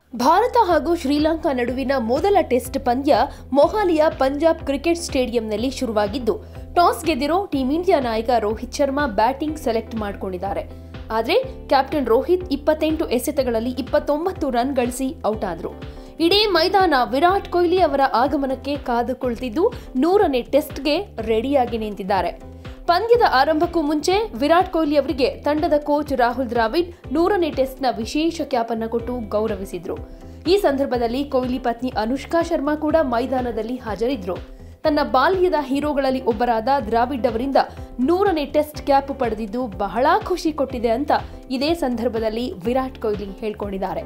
ಭಾರತ ಹಾಗೂ ಶ್ರೀಲಂಕಾ ನಡುವಿನ ಮೊದಲ ಟೆಸ್ಟ್ ಪಂದ್ಯ ಮೊಹಾಲಿಯ ಪಂಜಾಬ್ ಕ್ರಿಕೆಟ್ ಸ್ಟೇಡಿಯಂನಲ್ಲಿ ಶುರುವಾಗಿದ್ದು ಟಾಸ್ ಗೆದ್ದಿರೋ ಟೀಂ ಇಂಡಿಯಾ ನಾಯಕ ರೋಹಿತ್ ಶರ್ಮಾ ಬ್ಯಾಟಿಂಗ್ ಸೆಲೆಕ್ಟ್ ಮಾಡಿಕೊಂಡಿದ್ದಾರೆ ಆದರೆ ಕ್ಯಾಪ್ಟನ್ ರೋಹಿತ್ ಇಪ್ಪತ್ತೆಂಟು ಎಸೆತಗಳಲ್ಲಿ ಇಪ್ಪತ್ತೊಂಬತ್ತು ರನ್ ಗಳಿಸಿ ಔಟ್ ಆದರು ಇಡೀ ಮೈದಾನ ವಿರಾಟ್ ಕೊಹ್ಲಿ ಅವರ ಆಗಮನಕ್ಕೆ ಕಾದು ಕುಳಿತಿದ್ದು ನೂರನೇ ಟೆಸ್ಟ್ಗೆ ರೆಡಿಯಾಗಿ ನಿಂತಿದ್ದಾರೆ ಪಂದ್ಯದ ಆರಂಭಕ್ಕೂ ಮುಂಚೆ ವಿರಾಟ್ ಕೊಹ್ಲಿ ಅವರಿಗೆ ತಂಡದ ಕೋಚ್ ರಾಹುಲ್ ದ್ರಾವಿಡ್ ನೂರನೇ ಟೆಸ್ಟ್ನ ವಿಶೇಷ ಕ್ಯಾಪ್ ಅನ್ನು ಕೊಟ್ಟು ಗೌರವಿಸಿದ್ರು ಈ ಸಂದರ್ಭದಲ್ಲಿ ಕೊಹ್ಲಿ ಪತ್ನಿ ಅನುಷ್ಕಾ ಶರ್ಮಾ ಕೂಡ ಮೈದಾನದಲ್ಲಿ ಹಾಜರಿದ್ರು ತನ್ನ ಬಾಲ್ಯದ ಹೀರೋಗಳಲ್ಲಿ ಒಬ್ಬರಾದ ದ್ರಾವಿಡ್ ಅವರಿಂದ ನೂರನೇ ಟೆಸ್ಟ್ ಕ್ಯಾಪ್ ಪಡೆದಿದ್ದು ಬಹಳ ಖುಷಿ ಕೊಟ್ಟಿದೆ ಅಂತ ಇದೇ ಸಂದರ್ಭದಲ್ಲಿ ವಿರಾಟ್ ಕೊಹ್ಲಿ ಹೇಳ್ಕೊಂಡಿದ್ದಾರೆ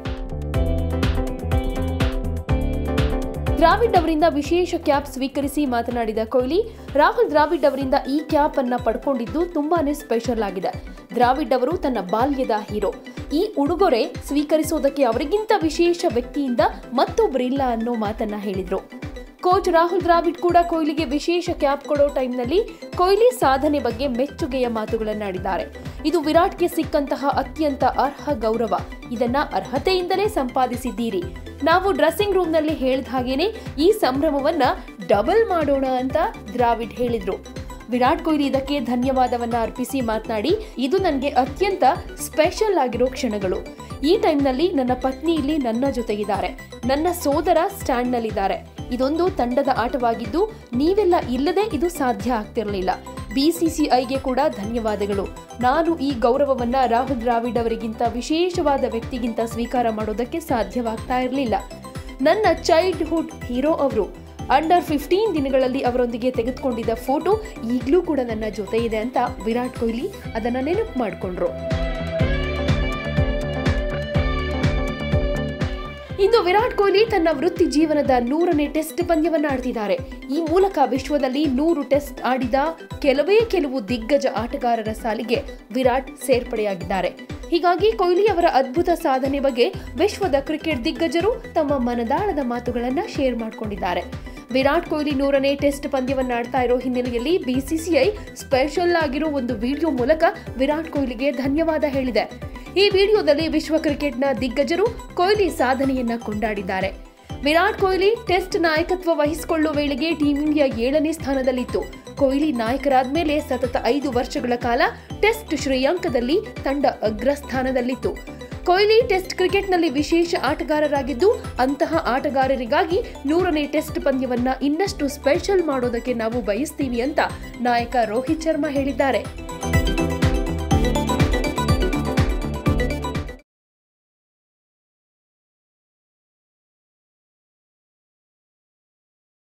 ದ್ರಾವಿಡ್ ಅವರಿಂದ ವಿಶೇಷ ಕ್ಯಾಪ್ ಸ್ವೀಕರಿಸಿ ಮಾತನಾಡಿದ ಕೊಹ್ಲಿ ರಾಹುಲ್ ದ್ರಾವಿಡ್ ಅವರಿಂದ ಈ ಕ್ಯಾಪ್ ಅನ್ನ ಪಡ್ಕೊಂಡಿದ್ದು ತುಂಬಾನೇ ಸ್ಪೆಷಲ್ ಆಗಿದೆ ದ್ರಾವಿಡ್ ಅವರು ತನ್ನ ಬಾಲ್ಯದ ಹೀರೋ ಈ ಉಡುಗೊರೆ ಸ್ವೀಕರಿಸೋದಕ್ಕೆ ಅವರಿಗಿಂತ ವಿಶೇಷ ವ್ಯಕ್ತಿಯಿಂದ ಮತ್ತೊಬ್ಬರಿಲ್ಲ ಅನ್ನೋ ಮಾತನ್ನ ಹೇಳಿದ್ರು ಕೋಚ್ ರಾಹುಲ್ ದ್ರಾವಿಡ್ ಕೂಡ ಕೊಹ್ಲಿಗೆ ವಿಶೇಷ ಕ್ಯಾಪ್ ಕೊಡೋ ಟೈಮ್ನಲ್ಲಿ ಕೊಹ್ಲಿ ಸಾಧನೆ ಬಗ್ಗೆ ಮೆಚ್ಚುಗೆಯ ಮಾತುಗಳನ್ನಾಡಿದ್ದಾರೆ ಇದು ವಿರಾಟ್ಗೆ ಸಿಕ್ಕಂತಹ ಅತ್ಯಂತ ಅರ್ಹ ಗೌರವ ಇದನ್ನ ಅರ್ಹತೆಯಿಂದಲೇ ಸಂಪಾದಿಸಿದ್ದೀರಿ ನಾವು ಡ್ರೆಸ್ಸಿಂಗ್ ರೂಮ್ನಲ್ಲಿ ಹೇಳಿದ ಹಾಗೇನೆ ಈ ಸಂಭ್ರಮವನ್ನ ಡಬಲ್ ಮಾಡೋಣ ಅಂತ ದ್ರಾವಿಡ್ ಹೇಳಿದ್ರು ವಿರಾಟ್ ಕೊಹ್ಲಿ ಇದಕ್ಕೆ ಧನ್ಯವಾದವನ್ನ ಅರ್ಪಿಸಿ ಮಾತನಾಡಿ ಇದು ನನಗೆ ಅತ್ಯಂತ ಸ್ಪೆಷಲ್ ಆಗಿರೋ ಕ್ಷಣಗಳು ಈ ಟೈಮ್ನಲ್ಲಿ ನನ್ನ ಪತ್ನಿ ಇಲ್ಲಿ ನನ್ನ ಜೊತೆಗಿದ್ದಾರೆ ನನ್ನ ಸೋದರ ಸ್ಟ್ಯಾಂಡ್ನಲ್ಲಿದ್ದಾರೆ ಇದೊಂದು ತಂಡದ ಆಟವಾಗಿದ್ದು ನೀವೆಲ್ಲ ಇಲ್ಲದೆ ಇದು ಸಾಧ್ಯ ಆಗ್ತಿರಲಿಲ್ಲ ಬಿಸಿಸಿಐಗೆ ಕೂಡ ಧನ್ಯವಾದಗಳು ನಾನು ಈ ಗೌರವವನ್ನ ರಾಹುಲ್ ದ್ರಾವಿಡ್ ಅವರಿಗಿಂತ ವಿಶೇಷವಾದ ವ್ಯಕ್ತಿಗಿಂತ ಸ್ವೀಕಾರ ಮಾಡೋದಕ್ಕೆ ಸಾಧ್ಯವಾಗ್ತಾ ಇರಲಿಲ್ಲ ನನ್ನ ಚೈಲ್ಡ್ಹುಡ್ ಹೀರೋ ಅವರು ಅಂಡರ್ ಫಿಫ್ಟೀನ್ ದಿನಗಳಲ್ಲಿ ಅವರೊಂದಿಗೆ ತೆಗೆದುಕೊಂಡಿದ್ದ ಫೋಟೋ ಈಗಲೂ ಕೂಡ ನನ್ನ ಜೊತೆ ಇದೆ ಅಂತ ವಿರಾಟ್ ಕೊಹ್ಲಿ ಅದನ್ನ ನೆನಪು ಮಾಡಿಕೊಂಡ್ರು ಇಂದು ವಿರಾಟ್ ಕೊಹ್ಲಿ ತನ್ನ ವೃತ್ತಿ ಜೀವನದ ನೂರನೇ ಟೆಸ್ಟ್ ಪಂದ್ಯವನ್ನ ಆಡ್ತಿದ್ದಾರೆ ಈ ಮೂಲಕ ವಿಶ್ವದಲ್ಲಿ ನೂರು ಟೆಸ್ಟ್ ಆಡಿದ ಕೆಲವೇ ಕೆಲವು ದಿಗ್ಗಜ ಆಟಗಾರರ ಸಾಲಿಗೆ ವಿರಾಟ್ ಸೇರ್ಪಡೆಯಾಗಿದ್ದಾರೆ ಹೀಗಾಗಿ ಕೊಹ್ಲಿ ಅವರ ಅದ್ಭುತ ಸಾಧನೆ ಬಗ್ಗೆ ವಿಶ್ವದ ಕ್ರಿಕೆಟ್ ದಿಗ್ಗಜರು ತಮ್ಮ ಮನದಾಳದ ಮಾತುಗಳನ್ನ ಶೇರ್ ಮಾಡಿಕೊಂಡಿದ್ದಾರೆ ವಿರಾಟ್ ಕೊಹ್ಲಿ ನೂರನೇ ಟೆಸ್ಟ್ ಪಂದ್ಯವನ್ನ ಆಡ್ತಾ ಇರೋ ಹಿನ್ನೆಲೆಯಲ್ಲಿ ಬಿಸಿಸಿಐ ಸ್ಪೆಷಲ್ ಆಗಿರೋ ಒಂದು ವಿಡಿಯೋ ಮೂಲಕ ವಿರಾಟ್ ಕೊಹ್ಲಿಗೆ ಧನ್ಯವಾದ ಹೇಳಿದೆ ಈ ವಿಡಿಯೋದಲ್ಲಿ ವಿಶ್ವ ಕ್ರಿಕೆಟ್ನ ದಿಗ್ಗಜರು ಕೊಹ್ಲಿ ಸಾಧನೆಯನ್ನ ಕೊಂಡಾಡಿದ್ದಾರೆ ವಿರಾಟ್ ಕೊಹ್ಲಿ ಟೆಸ್ಟ್ ನಾಯಕತ್ವ ವಹಿಸಿಕೊಳ್ಳುವ ವೇಳೆಗೆ ಟೀಂ ಇಂಡಿಯಾ ಏಳನೇ ಸ್ಥಾನದಲ್ಲಿತ್ತು ಕೊಹ್ಲಿ ನಾಯಕರಾದ ಮೇಲೆ ಸತತ ಐದು ವರ್ಷಗಳ ಕಾಲ ಟೆಸ್ಟ್ ಶ್ರೇಯಾಂಕದಲ್ಲಿ ತಂಡ ಅಗ್ರಸ್ಥಾನದಲ್ಲಿತ್ತು ಕೊಹ್ಲಿ ಟೆಸ್ಟ್ ಕ್ರಿಕೆಟ್ನಲ್ಲಿ ವಿಶೇಷ ಆಟಗಾರರಾಗಿದ್ದು ಅಂತಹ ಆಟಗಾರರಿಗಾಗಿ ನೂರನೇ ಟೆಸ್ಟ್ ಪಂದ್ಯವನ್ನ ಇನ್ನಷ್ಟು ಸ್ಪೆಷಲ್ ಮಾಡೋದಕ್ಕೆ ನಾವು ಬಯಸ್ತೀವಿ ಅಂತ ನಾಯಕ ರೋಹಿತ್ ಶರ್ಮಾ ಹೇಳಿದ್ದಾರೆ